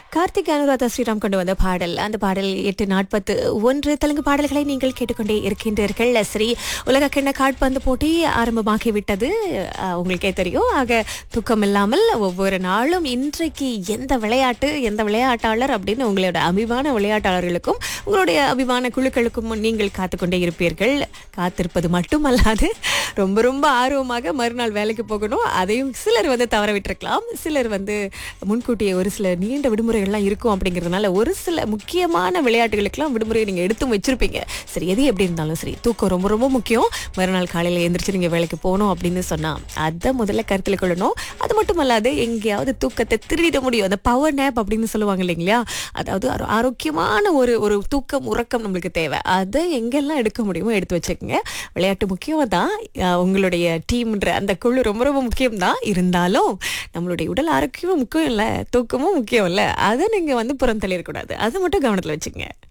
கார்த்திக் அனுராதா ஸ்ரீராம் கொண்டு வந்த பாடல் அந்த பாடல் எட்டு நாற்பத்து ஒன்று தெலுங்கு பாடல்களை நீங்கள் கேட்டுக்கொண்டே இருக்கின்றீர்கள் சரி உலக கிண்ண காட்பந்து போட்டி ஆரம்பமாகி விட்டது அஹ், உங்களுக்கே தெரியும் ஆக தூக்கம் இல்லாமல் ஒவ்வொரு நாளும் இன்றைக்கு எந்த விளையாட்டு எந்த விளையாட்டாளர் அப்படின்னு உங்களோட அபிமான விளையாட்டாளர்களுக்கும் உங்களுடைய அபிமான குழுக்களுக்கும் நீங்கள் காத்துக்கொண்டே இருப்பீர்கள் காத்திருப்பது மட்டுமல்லாது ரொம்ப ரொம்ப ஆர்வமாக மறுநாள் வேலைக்கு போகணும் அதையும் சிலர் வந்து தவற விட்டிருக்கலாம் சிலர் வந்து முன்கூட்டியே ஒரு சில நீண்ட விடுமுறைகள்லாம் இருக்கும் அப்படிங்கிறதுனால ஒரு சில முக்கியமான விளையாட்டுகளுக்கெல்லாம் விடுமுறை நீங்கள் எடுத்தும் வச்சிருப்பீங்க சரி எது எப்படி இருந்தாலும் சரி தூக்கம் ரொம்ப ரொம்ப முக்கியம் மறுநாள் காலையில் எழுந்திரிச்சு நீங்கள் வேலைக்கு போகணும் அப்படின்னு சொன்னால் அதை முதல்ல கருத்தில் கொள்ளணும் அது மட்டும் அல்லாது எங்கேயாவது தூக்கத்தை திருடிட முடியும் அந்த பவர் நேப் அப்படின்னு சொல்லுவாங்க இல்லைங்களா அதாவது ஆரோ- ஆரோக்கியமான ஒரு ஒரு தூக்கம் உறக்கம் நம்மளுக்கு தேவை அதை எங்கெல்லாம் எடுக்க முடியுமோ எடுத்து வச்சுக்கோங்க விளையாட்டு முக்கியம் தான் அஹ் உங்களுடைய டீம்ன்ற அந்த குழு ரொம்ப ரொம்ப முக்கியம் தான் இருந்தாலும் நம்மளுடைய உடல் ஆரோக்கியமும் முக்கியம் இல்லை தூக்கமும் முக்கியம் இல்லை அதை நீங்கள் வந்து புறம் தள்ளிடக்கூடாது அதை மட்டும் கவனத்தில் வச்சுக்கங்க